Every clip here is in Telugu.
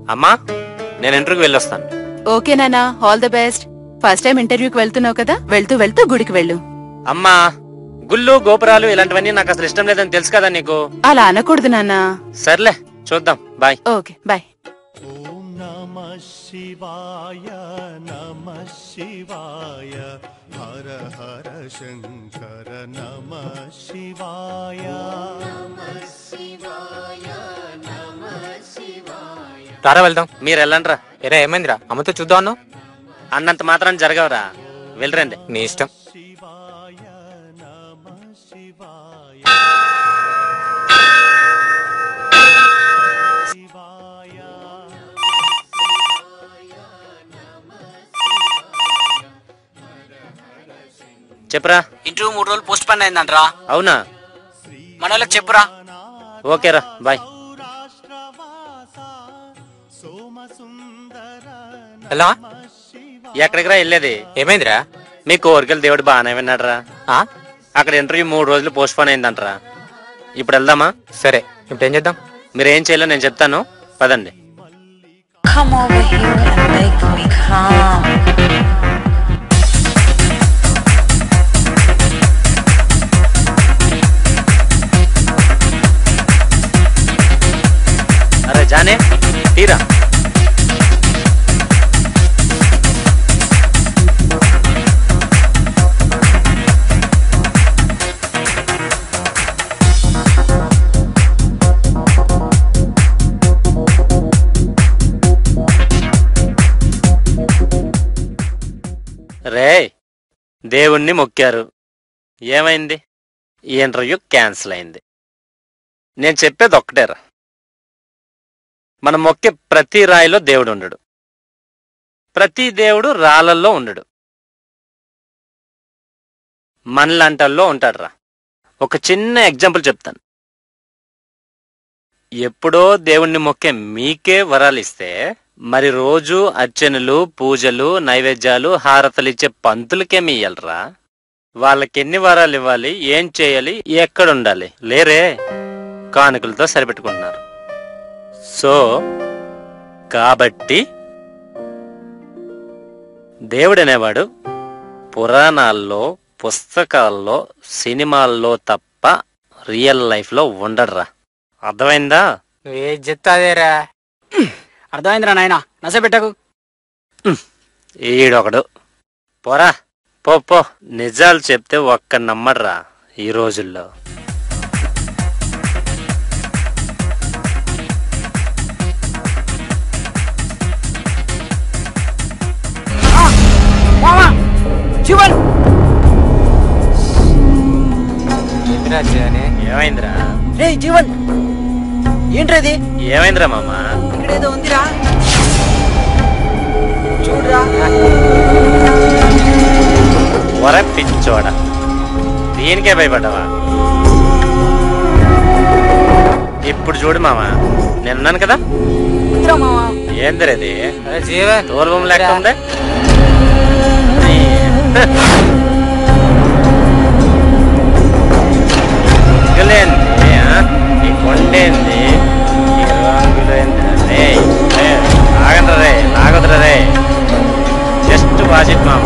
అమ్మా నేను ఇంటర్వ్యూకి వెళ్ళొస్తాను ఓకే నానా all the best first time ఇంటర్వ్యూకి వెళ్తున్నావు కదా వెళ్తూ వెళ్తూ గుడికి వెళ్ళు అమ్మా గుళ్ళు గోపురాలు ఇలాంటివన్నీ నాకు అసలు ఇష్టం లేదని తెలుసు కదా నీకు అలా అనకూడదు నాన్నా సర్లే చూద్దాం బాయ్ ఓకే బాయ్ ఓం నమ శివాయ నమ శివాయ హర హర శంకర నమ శివాయ రారా వెళ్దాం మీరు వెళ్ళండ్రా ఎరా ఏమైందిరా అమ్మతో చూద్దాం అన్నావు అన్నంత మాత్రం జరగవరా వెళ్ళరండి నీ ఇష్టం శివాయ నమ శివాయ శివాయ చెప్పురా ఇంటర్వ్యూ మూడు రోజులు పోస్ట్ పోన్ అయిందంట్రా అవునా మన వాళ్ళకి చెప్పురా ఓకేరా బాయ్ రాష్ట్రవాస సోమ సుందర వెళ్దామా ఎక్కడికి రా వెళ్ళేది ఏమైందిరా మీ కోరికలు దేవుడు బాగానే విన్నాడురా ఆ? అక్కడ ఇంటర్వ్యూ మూడు రోజులు పోస్ట్ పోన్ అయిందంటరా ఇప్పుడు వెళ్దామా సరే ఇప్పుడు ఏం చేద్దాం మీరు ఏం చేయాలో నేను చెప్తాను పదండి Come over here and make me come. అరే జానే తీరా రే దేవుణ్ణి మొక్కారు ఏమైంది ఈ ఇంటర్వ్యూ క్యాన్సిల్ అయింది నేను చెప్పేది ఒక్కటేరా మనం మొక్కే ప్రతి రాయిలో దేవుడు ఉండడు ప్రతి దేవుడు రాళ్ళల్లో ఉండడు మనలాంటల్లో ఉంటాడురా ఒక చిన్న ఎగ్జాంపుల్ చెప్తాను ఎప్పుడో దేవుణ్ణి మొక్కే మీకే వరాలు ఇస్తే మరి రోజు అర్చనలు పూజలు నైవేద్యాలు హారతలు ఇచ్చే పంతులకేమి ఇయ్యాలరా వాళ్ళకి ఎన్ని వరాలు ఇవ్వాలి ఏం చేయాలి ఎక్కడ ఉండాలి లేరే కానుకలతో సరిపెట్టుకుంటున్నారు సో కాబట్టి దేవుడనేవాడు పురాణాల్లో పుస్తకాల్లో సినిమాల్లో తప్ప రియల్ లైఫ్లో ఉండడురా అర్థమైందా నువ్వు ఏ చెప్తాదేరా అర్థమైందిరా నాయన నస పెట్టకు ఈడొకడు పోరా పో పో నిజాలు చెప్తే ఒక్క నమ్మడ్రా ఈ రోజుల్లో శివన్ ఏందిరా చేయని ఏమైందిరా రే జీవన్ ఏంట్రా ఇది ఏమైందిరా మామ ఇక్కడేదో ఉందిరా చూడరా వర పిచ్చోడ దీనికే భయపడ్డావా ఇప్పుడు చూడు మామ నిన్నాను కదా ఇదిరా మావా ఏందిరేది అరే జీవన్ తోలుబొమ్మ లెక్క ఉంది ఇగలేంది, ఆ? ఈ కొండేంది ఈ రంగులేంది రే రే, ఆగండ్రా రే ఆగదురా రే జస్ట్ వాజిట్ మామ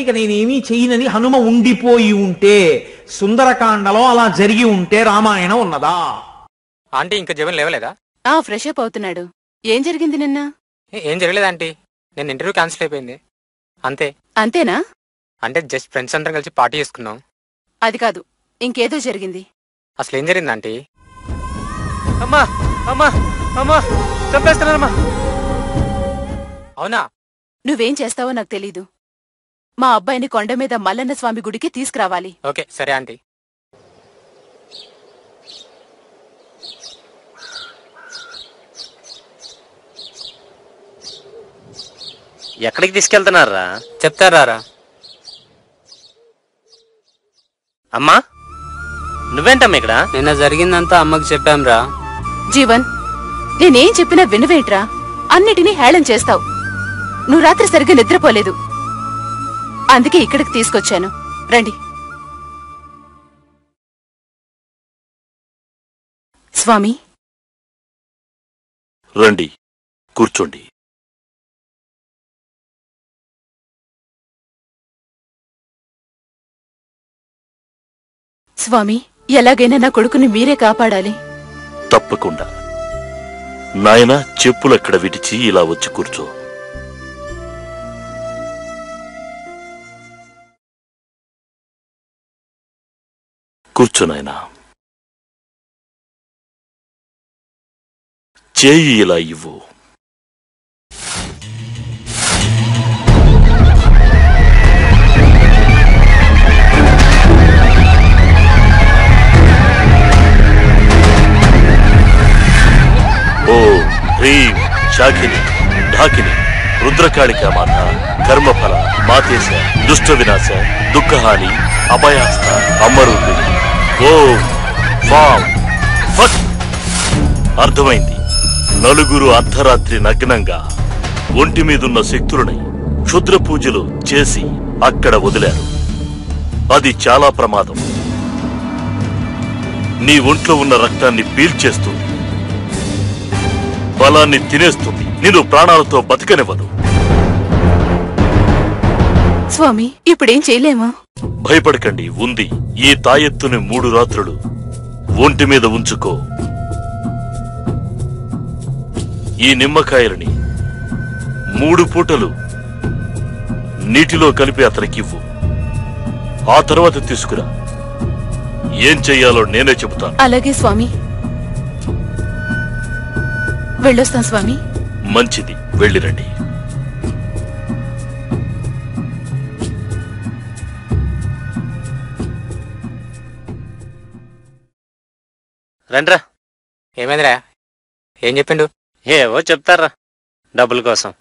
ఇక నేనేమీ చెయ్యనని హనుమ ఉండిపోయి ఉంటే సుందరకాండలో అలా జరిగి ఉంటే రామాయణం ఉన్నదా ఆంటీ ఇంకా జీవన్ లేవలేదా ఆ ఫ్రెష్ అప్ అవుతున్నాడు ఏం జరిగింది నిన్న ఏ- ఏం జరగలేదు ఆంటీ నేను ఇంటర్వ్యూ క్యాన్సిల్ అయిపోయింది అంతే అంతేనా అంటే జస్ట్ ఫ్రెండ్స్ అందరం కలిసి పార్టీ చేసుకున్నాం అది కాదు ఇంకేదో జరిగింది అసలు ఏం జరిగింది ఆంటీ అమ్మా అమ్మా అమ్మా చంపేస్తున్నానమ్మా అవునా నువ్వేం చేస్తావో నాకు తెలీదు మా అబ్బాయిని కొండ మీద మల్లన్న స్వామి గుడికి తీసుకురావాలి ఓకే సరే ఆంటీ ఎక్కడికి తీసుకెళ్తున్నారా చెప్తారా అమ్మా నువ్వేంటమ్మా ఇక్కడ నిన్న జరిగిందంతా అమ్మకి చెప్పాంరా జీవన్ నేనేం చెప్పినా వినవేంట్రా అన్నిటినీ హేళన చేస్తావు నువ్వు రాత్రి సరిగ్గా నిద్రపోలేదు అందుకే ఇక్కడికి తీసుకొచ్చాను రండి స్వామి రండి కూర్చోండి స్వామి ఎలాగైనా నా కొడుకుని మీరే కాపాడాలి తప్పకుండా నాయన చెప్పులక్కడ విడిచి ఇలా వచ్చి కూర్చో కూర్చో నాయనా చేయి ఇలా ఇవ్వు ఓ హ్రీం శాఖిని ఢాకిని రుద్రకాళికా మాత కర్మఫల మాతేశ దుష్ట వినాశ దుఃఖహాని అభయాస్త అమ్మరూపిణి ఓ ఫామ్ ఫట్ అర్థమైంది నలుగురు అర్ధరాత్రి నగ్నంగా ఒంటి మీదున్న శక్తులని క్షుద్ర పూజలు చేసి అక్కడ వదిలారు అది చాలా ప్రమాదం నీ ఒంట్లో ఉన్న రక్తాన్ని పీల్చేస్తుంది బలాన్ని తినేస్తుంది నిన్ను ప్రాణాలతో బతకనివ్వదు స్వామి ఇప్పుడేం చేయలేమా భయపడకండి ఉంది ఈ తాయెత్తుని మూడు రాత్రులు ఒంటి మీద ఉంచుకో ఈ నిమ్మకాయలని మూడు పూటలు నీటిలో కలిపి అతనికివ్వు ఆ తర్వాత తీసుకురా ఏం చెయ్యాలో నేనే చెబుతాను అలాగే స్వామి వెళ్ళొస్తాం స్వామి మంచిది వెళ్ళిరండి రండ్రా ఏమైందిరా ఏం చెప్పిండు ఏవో చెప్తారా డబ్బుల కోసం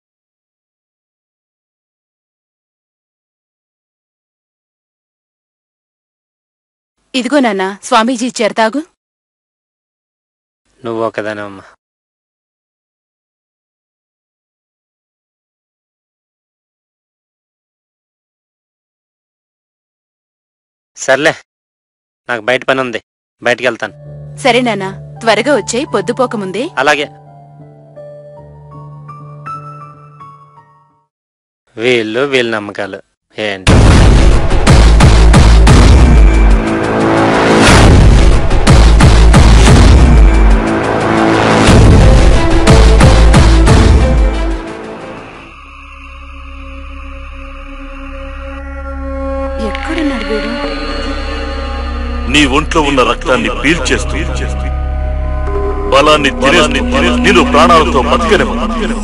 ఇదిగో నాన్న స్వామీజీ ఇచ్చారు తాగు నువ్వు ఒకదానమ్మా సర్లే నాకు బయట పని ఉంది బయటికి వెళ్తాను సరే నాన్న త్వరగా వచ్చాయి పొద్దుపోకముందే అలాగే వీళ్ళు వీళ్ళ నమ్మకాలు ఏంటి ఎక్కడున్నాడు వీడు నీ ఒంట్లో ఉన్న రక్తాన్ని పీల్చేస్తూ బలాన్ని తినేస్తుంది నిన్ను ప్రాణాలతో బతకనివ్వదు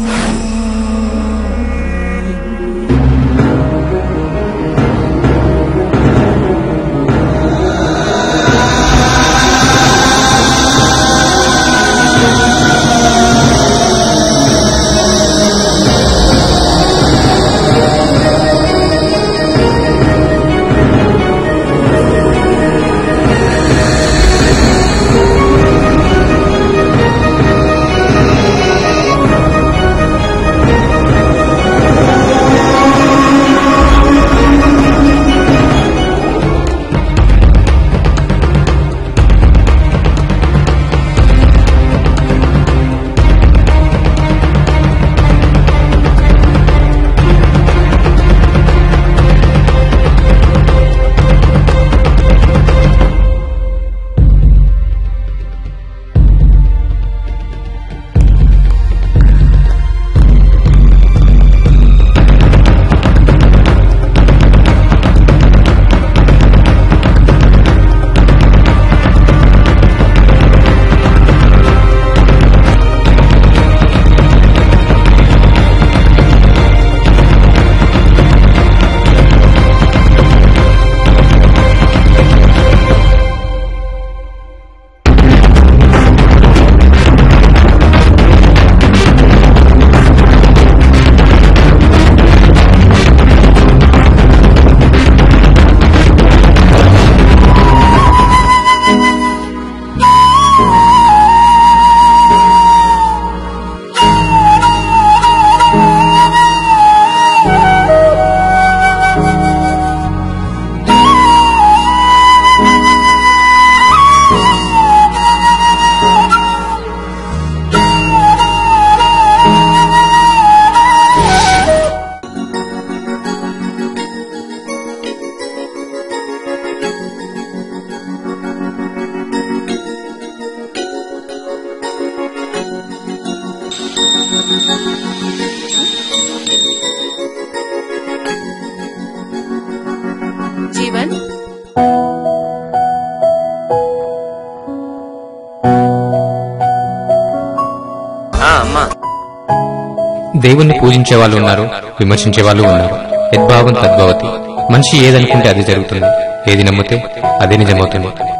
జీవన్ ఆ అమ్మా దేవుణ్ణి పూజించే వాళ్ళు ఉన్నారు విమర్శించే వాళ్ళు ఉన్నారు యద్భావం తద్భవతి మనిషి ఏదనుకుంటే అది జరుగుతుంది ఏది నమ్మితే అదే నిజమవుతుంది